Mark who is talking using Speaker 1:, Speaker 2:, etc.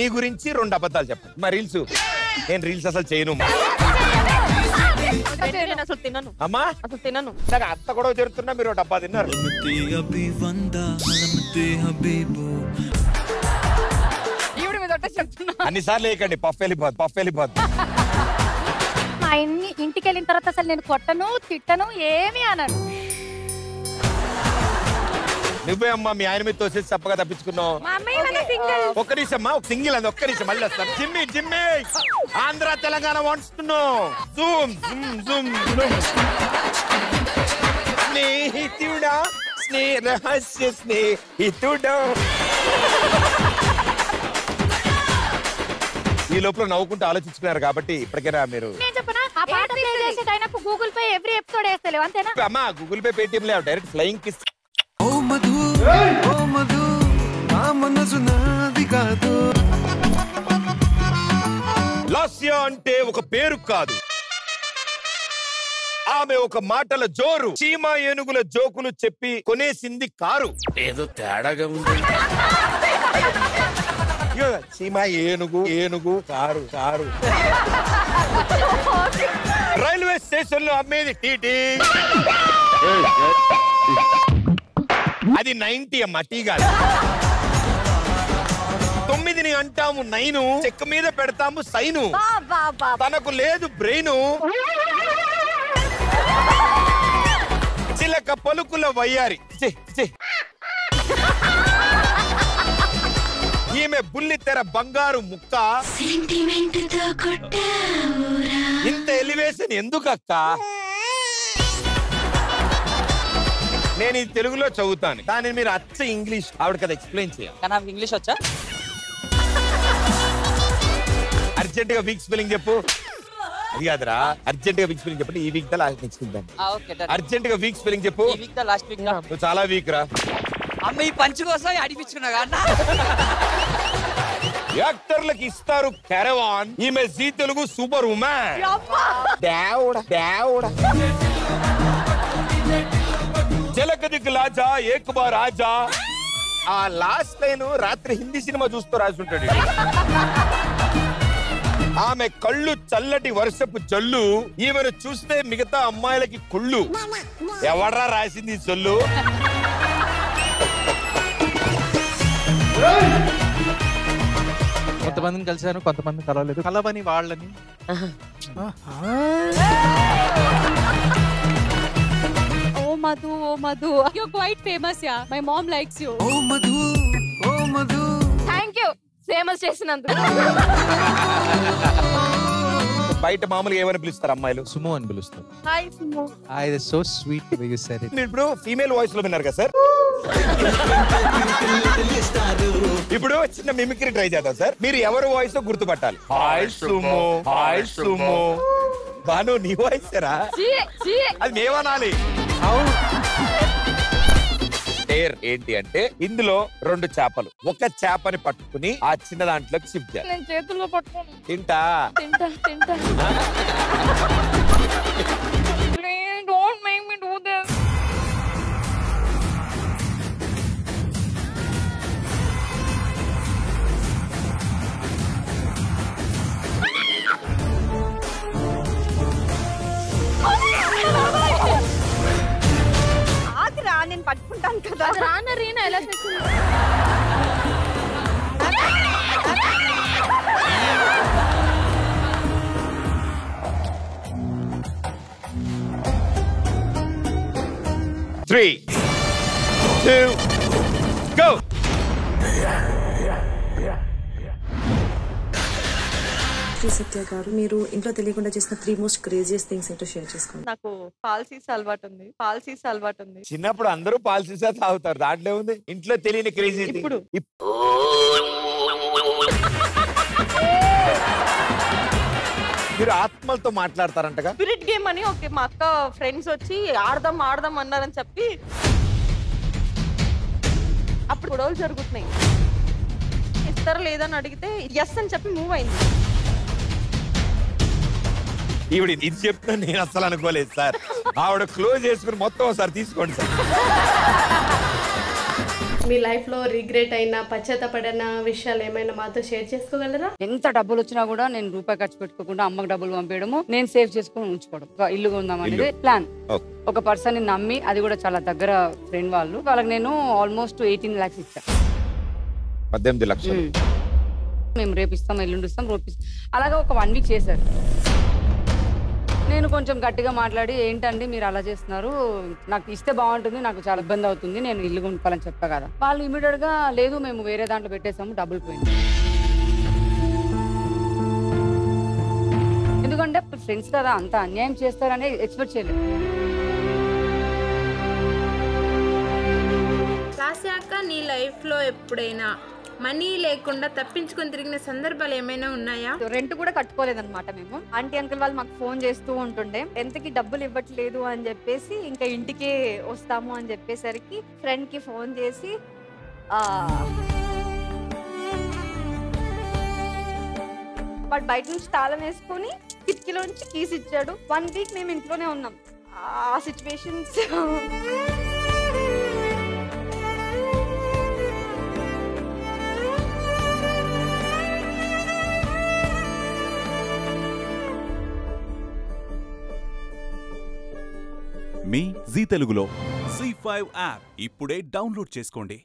Speaker 1: మీ గురించి రెండు అబద్ధాలు చెప్పండి మా రీల్స్ నేను రీల్స్ అసలు చేయను
Speaker 2: నేను అసలు తినను
Speaker 1: అమ్మా
Speaker 2: అసలు తినను
Speaker 1: నాకు అంత కూడా జరుగుతున్నా మీరు ఒక డబ్బా తిన్నారు
Speaker 2: ఈవిడ మీద ఒకటే చెప్తున్నా
Speaker 1: అన్నిసార్లు వేయకండి పఫ్ వెళ్ళిపోద్ది పఫ్ వెళ్ళిపోద్ది
Speaker 3: మా ఇన్ని ఇంటికి వెళ్ళిన తర్వాత అసలు నేను కొట్టను తిట్టను ఏమీ అనను
Speaker 1: నువ్వే అమ్మా మీ ఆయన మీద తోసేసి చప్పగా తప్పించుకున్నావు
Speaker 2: మా అమ్మాయి సింగిల్
Speaker 1: ఒక్క నిమిషం అమ్మా ఒక సింగిల్ అది ఒక్క నిమిషం మళ్ళీ వస్తాను జిమ్మి జిమ్మి ఆంధ్ర తెలంగాణ వండుతున్నావు జూమ్ జూమ్ జూమ్ జూమ్ స్నేహితుడా స్నే రహస్య స్నేహితుడా ఈ లోపల నవ్వుకుంటూ ఆలోచించుకున్నారు కాబట్టి ఇప్పటికైనా మీరు
Speaker 3: నేను చెప్పనా ఆ పాట ప్లే చేసే టైంకు గూగుల్ పే ఎవ్రీ ఎపిసోడ్ వేస్తలేవు అంతేనా
Speaker 1: అమ్మా గూగుల్ పే పేటిఎం లేవు డైరెక్ట్ ఫ్లయింగ్ కిస్
Speaker 4: ఓ మధు ఓ మధు ఆ మనసు నాది కాదు
Speaker 1: లాస్య అంటే ఒక పేరు కాదు ఆమె ఒక మాటల జోరు చీమ ఏనుగుల జోకులు చెప్పి కొనేసింది కారు
Speaker 5: ఏదో తేడాగా ఉంది
Speaker 1: ఇగో, చీమ ఏనుగు ఏనుగు కారు కారు రైల్వే స్టేషన్ లో అమ్మేది టీటీ అది నైన్టీ అమ్మ టీ కాదు తొమ్మిదిని అంటాము నైను చెక్క మీద పెడతాము సైను
Speaker 3: బా బా బా
Speaker 1: తనకు లేదు బ్రెయిను చిలక పలుకుల వయ్యారి ఛీ, ఛీ. ఈమె బుల్లి తెర బంగారు ముక్క ఇంత ఎలివేషన్ ఎందుకు అక్క నేను ఇది తెలుగులో చదువుతాను కానీ మీరు అచ్చ ఇంగ్లీష్ ఆవిడ కదా ఎక్స్ప్లెయిన్ చేయాలి
Speaker 6: కానీ నాకు ఇంగ్లీష్ వచ్చా
Speaker 1: అర్జెంట్ గా వీక్ స్పెల్లింగ్ చెప్పు అది కాదురా అర్జెంట్ గా వీక్ స్పెల్లింగ్ చెప్పండి ఈ వీక్ దా లాస్ట్ నెక్స్ట్ వీక్ దాన్ని
Speaker 6: ఓకే
Speaker 1: అర్జెంట్ గా వీక్ స్పెల్లింగ్ చెప్పు
Speaker 6: ఈ వీక్ దా లాస్ట్ వీక్
Speaker 1: నువ్వు చాలా వీక్ రా
Speaker 6: అమ్మ ఈ పంచ్ కోసం అడిపించుకున్నా అన్న
Speaker 1: యాక్టర్లకు ఇస్తారు కెరవాన్ ఈమె జీ తెలుగు సూపర్ ఉమెన్ దేవుడ దేవుడ జలక దిక్ లాజా ఏక్ బార్ ఆజా ఆ లాస్ట్ లైన్ రాత్రి హిందీ సినిమా చూస్తూ రాసి ఉంటాడు ఈడు. ఆమె కళ్ళు చల్లటి వర్షపు జల్లు ఈమెను చూస్తే మిగతా అమ్మాయిలకి కుళ్ళు ఎవడ్రా రాసింది ఈ సొల్లు
Speaker 7: కొంతమందిని కలిశాను కొంతమంది కలవలేదు కలవని వాళ్ళని
Speaker 2: ఓ మధు ఓ Madhu you quite famous ya my mom likes you
Speaker 4: ఓ మధు ఓ మధు
Speaker 2: థ్యాంక్ యూ ఫేమస్ చేసినందుకు
Speaker 1: బయట మామూలుగా ఏమని పిలుస్తారు అమ్మాయిలు
Speaker 7: సుమో అని పిలుస్తాం
Speaker 2: హాయ్ సుమో
Speaker 7: ఇది so sweet you said it
Speaker 1: మీరు ఇప్పుడు ఫీమేల్ వాయిస్ లో విన్నారు కదా సార్ ఇప్పుడు చిన్న మిమిక్రీ ట్రై చేద్దాం సార్ మీరు ఎవరు వాయిస్ గుర్తుపట్టాలి hi sumo hi sumo Banu నీ వాయిస్ రా
Speaker 2: జీ జీ
Speaker 1: అది మేమనాలి డేర్ ఏంటి అంటే ఇందులో రెండు చేపలు ఒక చేపని పట్టుకుని ఆ చిన్న దాంట్లోకి షిఫ్ట్ చేయాలి
Speaker 2: నేను చేతుల్లో పట్టుకోను
Speaker 1: తింటా
Speaker 2: తింటా తింటా please don't make me do this
Speaker 8: ఆగిరా నేను పట్టుకుంటాను కదా
Speaker 2: రాన రీనా ఎలా చేసింది
Speaker 1: three two go
Speaker 9: Sri Satya గారు మీరు ఇంట్లో తెలియకుండా చేసిన త్రీ మోస్ట్ క్రేజియస్ట్ థింగ్స్ ఏంటో షేర్ చేసుకోండి
Speaker 8: నాకు పాలసీస్ అలవాటు ఉంది పాలసీస్ అలవాటు ఉంది
Speaker 1: చిన్నప్పుడు అందరూ పాలు సీసా తాగుతారు దాంట్లో ఉంది ఇంట్లో తెలియని క్రేజీ
Speaker 8: ఇప్పుడు?
Speaker 1: మీరు ఆత్మలతో మాట్లాడతారంటగా
Speaker 8: స్పిరిట్ గేమ్ అని ఓకే మా అక్క ఫ్రెండ్స్ వచ్చి ఆడదాం ఆడదాం అన్నారని చెప్పి అప్పుడు గొడవలు జరుగుతున్నాయి ఇస్తారా లేదని అడిగితే ఎస్ అని చెప్పి మూవ్ అయింది
Speaker 1: ఈవిడ ఇది చెప్తున్నా నేను అసలు అనుకోలేదు సార్ ఆవిడ క్లోజ్ చేసుకుని మొత్తం ఒకసారి తీసుకోండి సార్
Speaker 10: మీ లైఫ్ లో రిగ్రెట్ అయిన పశ్చాత్తపడిన విషయాలు ఏమైనా మాతో షేర్ చేసుకోగలరా
Speaker 11: ఎంత డబ్బులు వచ్చినా కూడా నేను రూపాయి ఖర్చు పెట్టుకోకుండా అమ్మకి డబ్బులు పంపించడము నేను సేవ్ చేసుకుని ఉంచుకోవడం ఒక ఇల్లు కొందాం అనేది ప్లాన్
Speaker 1: Okay.
Speaker 11: ఒక పర్సన్ ని నమ్మి అది కూడా చాలా దగ్గర ఫ్రెండ్ వాళ్ళు వాళ్ళకి నేను ఆల్మోస్ట్ ఎయిటీన్ లాక్స్ ఇచ్చాను
Speaker 1: పద్దెనిమిది లక్షలు
Speaker 11: మేము రేపు ఇస్తాం ఎల్లుండి ఇస్తాం రేపు ఇస్తాం అలాగా ఒక వన్ వీక్ చేశారు నేను కొంచెం గట్టిగా మాట్లాడి ఏంటండి మీరు అలా చేస్తున్నారు నాకు ఇస్తే బాగుంటుంది నాకు చాలా ఇబ్బంది అవుతుంది నేను ఇల్లు కొనుక్కోవాలని చెప్పా కదా వాళ్ళు ఇమీడియట్ గా లేదు మేము వేరే దాంట్లో పెట్టేసాము డబ్బులు పోయింది ఎందుకంటే ఫ్రెండ్స్ కదా అంత అన్యాయం చేస్తారని ఎక్స్పెక్ట్ చేయలేదు
Speaker 10: రాశాక నీ లైఫ్ లో ఎప్పుడైనా మనీ లేకుండా తప్పించుకొని తిరిగిన సందర్భాలు ఏమైనా ఉన్నాయా
Speaker 2: రెంట్ కూడా కట్టుకోలేదన్నమాట మేము ఆంటీ అంకుల్ వాళ్ళు మాకు ఫోన్ చేస్తూ ఉంటుండే ఎంతకి డబ్బులు ఇవ్వట్లేదు అని చెప్పేసి ఇంకా ఇంటికి వస్తాము అని చెప్పేసరికి ఫ్రెండ్ కి ఫోన్ చేసి ఆ, వాడు బయట నుంచి తాళం వేసుకొని కిటికీలో నుంచి కీస్ ఇచ్చాడు వన్ వీక్ మేము ఇంట్లోనే ఉన్నాం ఆ సిచ్యువేషన్స్
Speaker 12: మీ జీ తెలుగులో జీ ఫైవ్ యాప్ ఇప్పుడే డౌన్లోడ్ చేసుకోండి